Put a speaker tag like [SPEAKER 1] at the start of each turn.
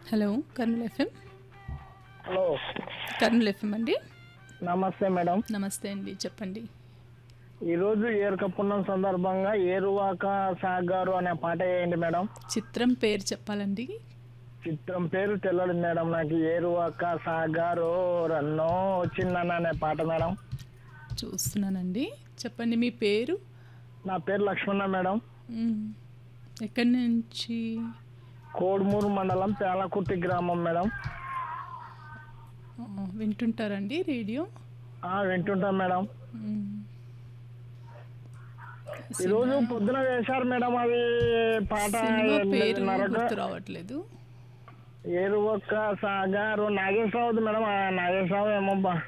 [SPEAKER 1] Hello Kurnool FM
[SPEAKER 2] hello
[SPEAKER 1] Kurnool FM అండి
[SPEAKER 2] నమస్తే madam
[SPEAKER 1] నమస్తే అండి చెప్పండి
[SPEAKER 2] ఈరోజు ఏరుకపున్నం సందర్భంగా ఏరువాక సాగారు అనే పాట వేయండి మేడం
[SPEAKER 1] చిత్రం పేరు చెప్పాలండి
[SPEAKER 2] చిత్రం పేరు తెల్లడు మేడం నాకు ఏరువాక సాగారు రన్నో వచ్చిందన్న అనే పాట మేడం
[SPEAKER 1] చూస్తున్నానండి చెప్పండి మీ పేరు
[SPEAKER 2] నా పేరు లక్ష్మణ మేడం
[SPEAKER 1] మ్మ్. ఎక్కడి నుంచి
[SPEAKER 2] కోడుమూరు మండలం పేలకుర్తి గ్రామం మేడం
[SPEAKER 1] ఆ, వింటుంటారండి రేడియో
[SPEAKER 2] ఆ, వింటుంటాం మేడం
[SPEAKER 1] మ్మ్.
[SPEAKER 2] ఈరోజు పొద్దున వేశారు మేడం అది పాట
[SPEAKER 1] సినిమా పేరు
[SPEAKER 2] ఎనిమిదిన్నరకు.
[SPEAKER 1] గుర్తు రావట్లేదు
[SPEAKER 2] ఏరువాక సాగారు నాగేశ్వరరావు మేడం ఆ నాగేశ్వరరావు ఏమో బా